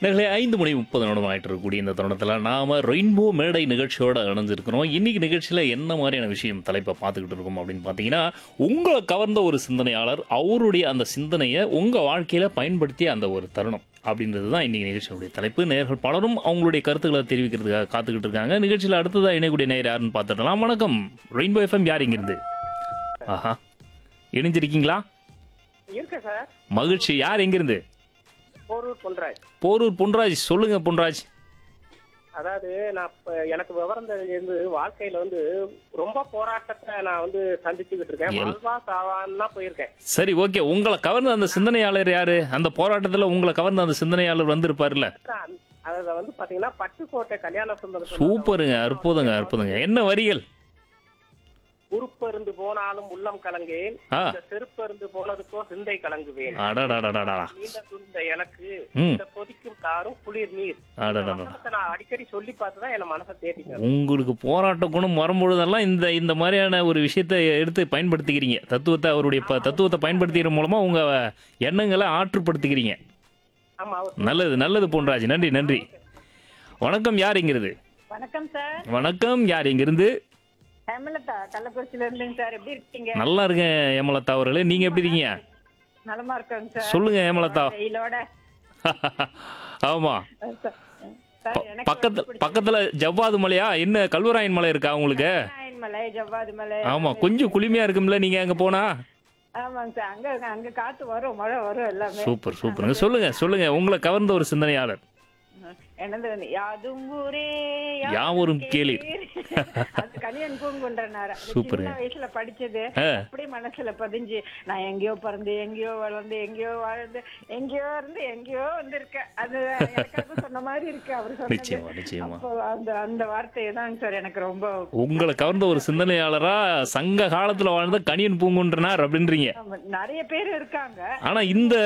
நேர்களே ஐந்து மணி முப்பது நிமிடம் ஆயிட்டு இருக்கக்கூடிய இந்த தருணத்தில் நாம ரெயின்போ மேடை நிகழ்ச்சியோட இணைஞ்சிருக்கிறோம் இன்னைக்கு நிகழ்ச்சியில் என்ன மாதிரியான விஷயம் தலைப்பை பார்த்துக்கிட்டு இருக்கோம் அப்படின்னு பார்த்தீங்கன்னா உங்களை கவர்ந்த ஒரு சிந்தனையாளர் அவருடைய அந்த சிந்தனையை உங்கள் வாழ்க்கையில் பயன்படுத்திய அந்த ஒரு தருணம் அப்படின்றது தான் இன்னைக்கு நிகழ்ச்சியுடைய தலைப்பு நேர்கள் பலரும் அவங்களுடைய கருத்துக்களை தெரிவிக்கிறதுக்காக காத்துக்கிட்டு இருக்காங்க நிகழ்ச்சியில் அடுத்ததாக இணையக்கூடிய நேர் யாருன்னு பார்த்துடலாம் வணக்கம் ரெயின்போ எஃப்எம் யார் இங்கிருந்து ஆஹா இணைஞ்சிருக்கீங்களா இருக்கு சார் மகிழ்ச்சி யார் எங்கிருந்து போரூர் பொன்ராஜ் போரூர் பொன்ராஜ் சொல்லுங்க பொன்ராஜ் அதாவது நான் இப்ப எனக்கு விவரம் தெரிஞ்சது வாழ்க்கையில வந்து ரொம்ப போராட்டத்தை நான் வந்து சந்திச்சுக்கிட்டு இருக்கேன் எல்- வாழ்வா சாவான்னா போயிருக்கேன் சரி ஓகே உங்களை கவர்ந்த அந்த சிந்தனையாளர் யாரு அந்த போராட்டத்துல உங்களை கவர்ந்த அந்த சிந்தனையாளர் வந்திருப்பாருல்ல நான் அதுல வந்து பாத்தீங்கன்னா பட்டுக்கோட்டை கல்யாண சுந்தரம் சூப்பருங்க அற்புதங்க அற்புதங்க என்ன வரிகள் உருப்பருந்து போனாலும் உள்ளம் கலங்கேன் ஆ இந்த செருப்பருந்து போனதுக்கோ சிந்தை கலங்குவேன் அடடடடடா நீண்ட துண்ட எனக்கு ம் இந்த கொதிக்கும் தாரும் குளிர் நீர் இந்த அடடடா வசனத்தை நான் அடிக்கடி சொல்லி பார்த்துதான் என் மனசை தேடிக்கிறேன் உங்களுக்கு போராட்ட குணம் வரும்பொழுதெல்லாம் இந்த இந்த மாதிரியான ஒரு விஷயத்தை எடுத்து பயன்படுத்திக்கிறீங்க தத்துவத்தை அவருடைய ப- தத்துவத்தை பயன்படுத்திக்கிற மூலமா உங்க எண்ணங்களை ஆற்றுப்படுத்திக்கிறீங்க ஆமா அவர் நல்லது நல்லது பொன்ராஜ் நன்றி நன்றி வணக்கம் யார் இங்கிருந்து வணக்கம் சார் வணக்கம் யார் இங்கிருந்து ஹேமலதா கள்ளக்குறிச்சியில இருந்துங்க சார் எப்படி இருக்கீங்க நல்லா இருக்கேன் ஏமலதா அவர்களே நீங்க எப்படி இருக்கீங்க நலமா இருக்கேங்க சார் சொல்லுங்க ஏமலதா வெயிலோட ஆமா சார், சார் எனக்கு பக்கத்துல பக்கத்துல ஜவ்வாது மலையா என்ன கல்வராயன் மலை இருக்கா உங்களுக்கு நாராயண் மலை ஜவ்வாது மலை ஆமா கொஞ்சம் குளுமையா இருக்கும்ல நீங்க அங்க போனா ஆமாங்க சார் அங்க அங்க காத்து வரும் மழை வரும் எல்லாமே சூப்பர் சூப்பருங்க சொல்லுங்க சொல்லுங்க உங்களை கவர்ந்த ஒரு சிந்தனையாளர் என்னது வந்து, யாதும் ஊரே யாவரும் கேளீர். அது கலியன் பூங்குன்றனார் அது சூப்பருங்க. சின்ன வயசுல படிச்சது ஆ, அப்படியே மனசுல பதிஞ்சு நான் எங்கேயோ பிறந்து எங்கேயோ வளர்ந்து எங்கேயோ வாழ்ந்து எங்கேயோ இருந்து எங்கேயோ வந்திருக்கேன் அது எனக்காக சொன்ன மாதிரி இருக்கு அவர் சொன்னது நிச்சயமா நிச்சயமா அப்போ அந்த அந்த வார்த்தை தாங்க சார் எனக்கு ரொம்ப உங்களை கவர்ந்த ஒரு சிந்தனையாளரா சங்க காலத்துல வாழ்ந்த கணியன் பூங்குன்றனார் அப்படின்றீங்க ஆமா, நிறைய பேர் இருக்காங்க ஆனா இந்த